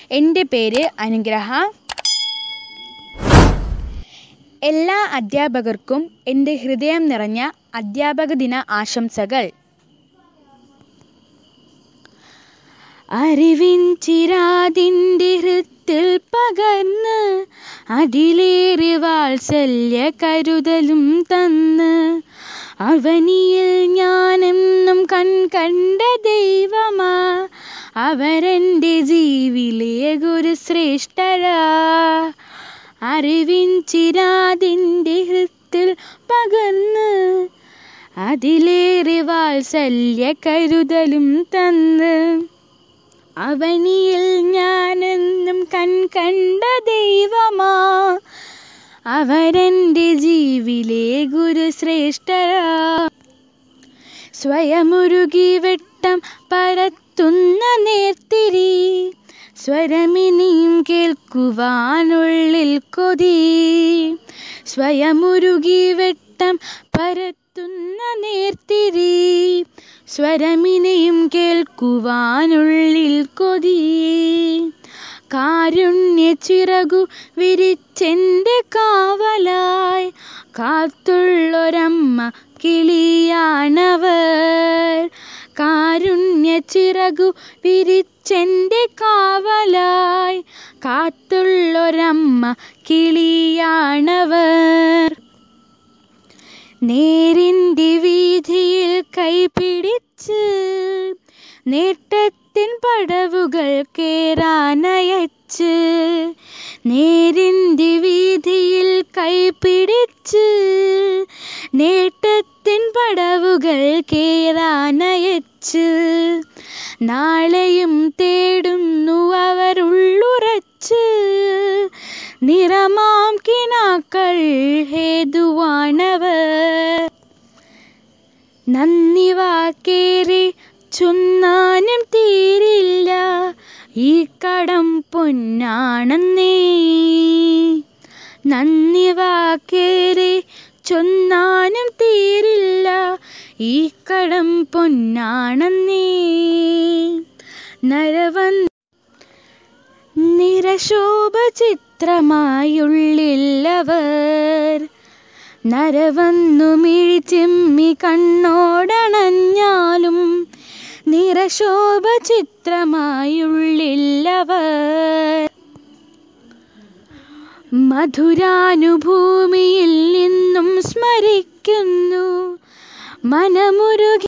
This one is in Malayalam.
എൻ്റെ പേര് അനുഗ്രഹ എല്ലാ അധ്യാപകർക്കും എൻ്റെ ഹൃദയം നിറഞ്ഞ അധ്യാപക ദിന ആശംസകൾ അറിവിൻ ചിരാതിൻ്റെ ഹൃത്തിൽ പകർന്ന് അതിലേറെ വാത്സല്യ കരുതലും തന്ന് അവനിയിൽ ഞാനെന്നും കൺ കണ്ട ദൈവമാ അവരെൻ്റെ ജീവിലെ ഗുരുശ്രേഷ്ഠരാ അറിവിൻ ചിരാതിൻ്റെ ഹൃത്തിൽ പകർന്ന് അതിലേറെ വാത്സല്യ കരുതലും തന്ന് അവനിയിൽ ഞാനെന്നും കൺ കണ്ട ദൈവമാ അവരെൻ്റെ ജീവിലെ ഗുരുശ്രേഷ്ഠരാ സ്വയമുരുകി വെട്ടം പരത്തുന്ന നേർത്തിരി സ്വരമിനിയും കേൾക്കുവാനുള്ളിൽ കൊതി സ്വയമുരുകി വെട്ടം പരത്തുന്ന നേർത്തിരി സ്വരമിനെയും കേൾക്കുവാനുള്ളിൽ കൊതി കാരുണ്യ ചിറകു വിരിച്ചെൻ്റെ കാവലായി കാത്തുള്ളൊരമ്മ കിളിയാണവർ കാരുണ്യ ചിറകു വിരിച്ചെൻ്റെ കാവലായി കാത്തുള്ളൊരമ്മ കിളിയാണവർ നേരിൻ്റെ വീതിയിൽ കൈപിടിച്ച് നേട്ടത്തിൻ പടവുകൾ കേറാനയച്ച് നേരിൻ്റെ വീതിയിൽ കൈപിടിച്ച് നേട്ടത്തിൻ പടവുകൾ കേറാനയച്ച് നാളെയും തേടുന്നു അവരുള്ളുറച്ച് നിറമാം കിനാക്കൾ ഹേതുവാണവർ നന്ദി വാക്കേറെ ചൊന്നാനും തീരില്ല ഈ കടം പൊന്നാണെന്നേ നന്ദി വാക്കേറെ ചൊന്നാനും തീരില്ല ഈ കടം പൊന്നാണെന്നേ നരവൻ നിരശോഭ ചിത്രമായുള്ളില്ലവർ നരവന്നു മിഴിച്ചിമ്മി കണ്ണോടണഞ്ഞാലും നിരശോഭ ചിത്രമായുള്ളില്ലവർ മധുരാനുഭൂമിയിൽ നിന്നും സ്മരിക്കുന്നു മനമുരുകി